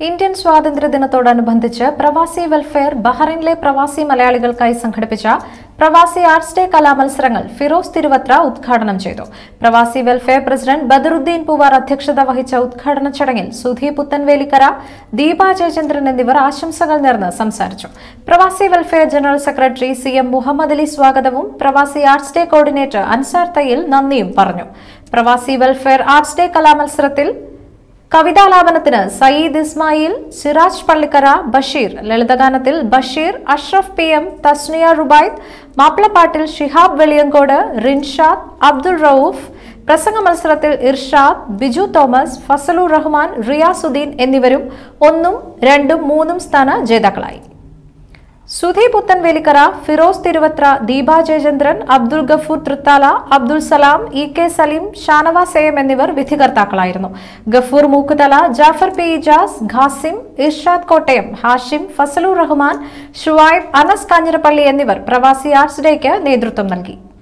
Indian സ്വാതന്ത്ര്യ ദിനത്തോടനുബന്ധിച്ച് പ്രവാസി വെൽഫെയർ ബഹ്റൈനിലെ പ്രവാസി മലയാളികൾക്കായി സംഘടിപ്പിച്ച പ്രവാസി ആർട്സ് ഡേ കലാമത്സരങ്ങൾ ഫിറോസ് തിരുവത്ര ഉദ്ഘാടനം ചെയ്തു പ്രവാസി വെൽഫെയർ പ്രസിഡന്റ് ബദറുദ്ദീൻ പൂവാർ അധ്യക്ഷത വഹിച്ച ഉദ്ഘാടന ചടങ്ങിൽ സുധി പുത്തൻവേലിക്കര ദീപ ജയചന്ദ്രൻ എന്നിവർ ആശംസകൾ നേർന്ന് സംസാരിച്ചു Pravasi welfare general secretary C M Muhammad Ali സ്വാഗതവും Pravasi arts day coordinator Ansar Thayyil നന്ദിയും പറഞ്ഞു പ്രവാസി വെൽഫെയർ ആർട്സ് ഡേ കലാമത്സരത്തിൽ കവിതാലാപനത്തിന് സയ്യിദ് ഇസ്മായിൽ സിറാജ് പള്ളിക്കര ബഷീർ ലളിതഗാനത്തിൽ ബഷീർ അഷ്റഫ് പി എം തസ്നിയ റുബൈദ് മാപ്പിളപ്പാട്ടിൽ ഷിഹാബ് വെളിയങ്കോട് റിൻഷാദ് അബ്ദുൾ റൌഫ് പ്രസംഗ മത്സരത്തിൽ ഇർഷാദ് ബിജു തോമസ് ഫസലുർ റഹ്മാൻ റിയാസുദ്ദീൻ എന്നിവരും ഒന്നും രണ്ടും മൂന്നും സ്ഥാന ജേതാക്കളായി Sudhi Puthenvelikkara Firoz Thiruvathra Deepa Jayachandran Abdul Gafoor Thrithala Abdul Salam E K Saleem Shanavas M എന്നിവർ വിധികർത്താക്കളായിരുന്നു ഗഫൂർ മൂക്കുതല ജാഫർ പി ഇജാസ് ഖാസിം ഇർഷാദ് കോട്ടയം ഹാഷിം ഫസലുർ റഹ്മാൻ ഷുവായിബ് അനസ് കാഞ്ഞിരപ്പള്ളി എന്നിവർ പ്രവാസി ആർട്സ് ഡേക്ക് നേതൃത്വം നൽകി